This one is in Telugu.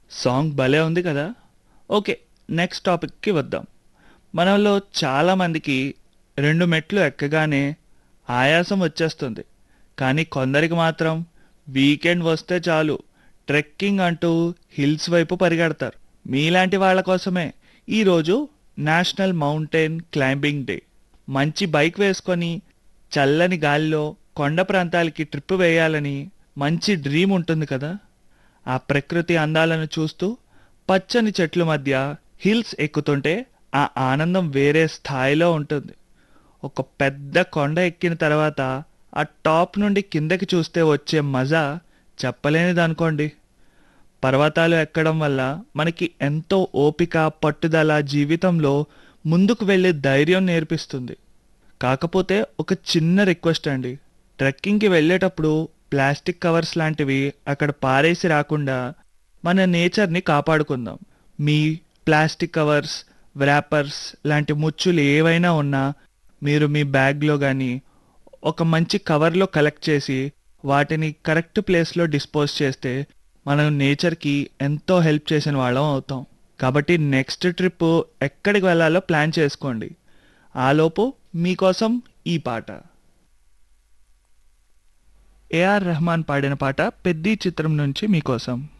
సాంగ్ భలే ఉంది కదా ఓకే నెక్స్ట్ టాపిక్కి వద్దాం మనలో చాలామందికి రెండు మెట్లు ఎక్కగానే ఆయాసం వచ్చేస్తుంది కానీ కొందరికి మాత్రం వీకెండ్ వస్తే చాలు ట్రెక్కింగ్ అంటూ హిల్స్ వైపు పరిగెడతారు మీలాంటి వాళ్ళ కోసమే ఈరోజు నేషనల్ మౌంటైన్ క్లైంబింగ్ డే మంచి బైక్ వేసుకొని చల్లని గాలిలో కొండ ప్రాంతాలకి ట్రిప్ వేయాలని మంచి డ్రీమ్ ఉంటుంది కదా ఆ ప్రకృతి అందాలను చూస్తూ పచ్చని చెట్ల మధ్య హిల్స్ ఎక్కుతుంటే ఆ ఆనందం వేరే స్థాయిలో ఉంటుంది ఒక పెద్ద కొండ ఎక్కిన తర్వాత ఆ టాప్ నుండి కిందకి చూస్తే వచ్చే మజా చెప్పలేనిది అనుకోండి పర్వతాలు ఎక్కడం వల్ల మనకి ఎంతో ఓపిక పట్టుదల జీవితంలో ముందుకు వెళ్ళే ధైర్యం నేర్పిస్తుంది కాకపోతే ఒక చిన్న రిక్వెస్ట్ అండి ట్రెక్కింగ్కి వెళ్ళేటప్పుడు ప్లాస్టిక్ కవర్స్ లాంటివి అక్కడ పారేసి రాకుండా మన నేచర్ని కాపాడుకుందాం మీ ప్లాస్టిక్ కవర్స్ వ్రాపర్స్ లాంటి ముచ్చులు ఏవైనా ఉన్నా మీరు మీ బ్యాగ్లో కానీ ఒక మంచి కవర్లో కలెక్ట్ చేసి వాటిని కరెక్ట్ ప్లేస్లో డిస్పోజ్ చేస్తే మనం నేచర్కి ఎంతో హెల్ప్ చేసిన వాళ్ళం అవుతాం కాబట్టి నెక్స్ట్ ట్రిప్ ఎక్కడికి వెళ్ళాలో ప్లాన్ చేసుకోండి ఆలోపు మీకోసం ఈ పాట ఏఆర్ రెహమాన్ పాడిన పాట పెద్ది చిత్రం నుంచి మీకోసం